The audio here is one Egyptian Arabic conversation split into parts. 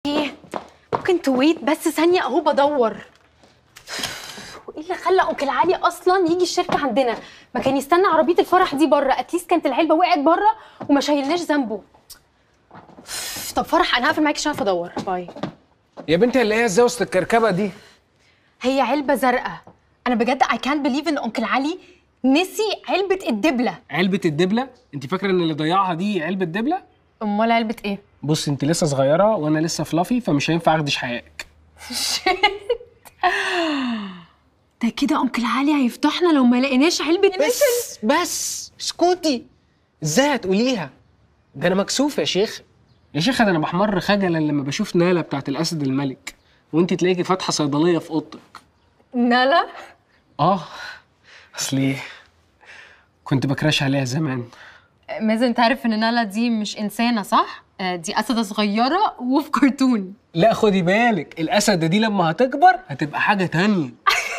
ايه ممكن تويت بس ثانيه اهو بدور وايه اللي خلى انكل علي اصلا يجي الشركه عندنا ما كان يستنى عربيه الفرح دي بره اتليست كانت العلبه وقعت بره وما شايلناش ذنبه طب فرح انا هقفل معاكي عشان أعرف ادور باي يا بنتي اللي هي ازاي وسط الكركبه دي هي علبه زرقاء انا بجد اي كانت بليف ان انكل علي نسي علبه الدبله علبه الدبله انت فاكره ان اللي ضيعها دي علبه دبله امال علبه ايه بص انت لسه صغيره وانا لسه فلافي فمش هينفع اخدش حقائق ده كده انكل علي هيفضحنا لو ما لقيناش علبه بس بس اسكتي ازاي هتقوليها ده انا مكسوف يا شيخ يا شيخ ده انا بحمر خجلا لما بشوف ناله بتاعت الاسد الملك وانت تلاقيكي فاتحه صيدليه في اوضتك نالا اه اصلي كنت بكراش عليها زمان مازن انت عارف ان نالا دي مش انسانه صح آه، دي اسده صغيره وفي كرتون لا خدي بالك الاسد دي لما هتكبر هتبقى حاجه تانية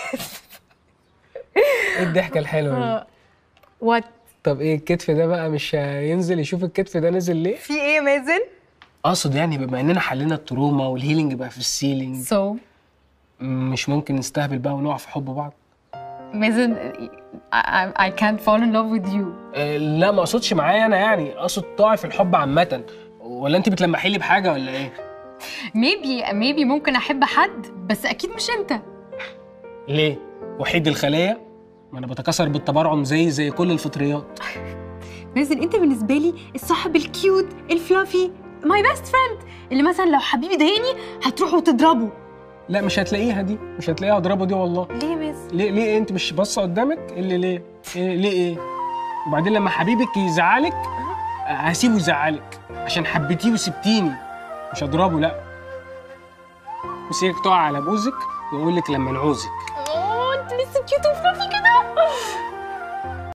ايه الضحكه الحلوه دي وات طب ايه الكتف ده بقى مش هينزل يشوف الكتف ده نزل ليه في ايه يا مازن اقصد يعني بما اننا حلينا التروما والهيلينج بقى في السيلينج سو مش ممكن نستهبل بقى ونقع في حب بعض مازن I, I can't fall in love with you أه لا ما اقصدش معايا انا يعني اقصد تقعي في الحب عامه ولا انت بتلمحي لي بحاجه ولا ايه maybe maybe ممكن احب حد بس اكيد مش انت ليه وحيد الخليه ما انا بتكاثر بالتبرعم زي زي كل الفطريات مازن انت بالنسبه لي الصاحب الكيوت الفلافي ماي بيست فريند اللي مثلا لو حبيبي ضايقني هتروح وتضربه لا مش هتلاقيها دي مش هتلاقيها اضربه دي والله ليه يا مازن ليه ليه إيه؟ انت مش باصه قدامك إيه اللي ليه إيه ليه ايه وبعدين لما حبيبك يزعلك آه، هسيبه يزعلك عشان حبيتيه وسبتيني مش هضربه لا مسيرك تقع على بوزك ويقول لك لما نعوزك اوه انت لسه كيوت وفلافي كده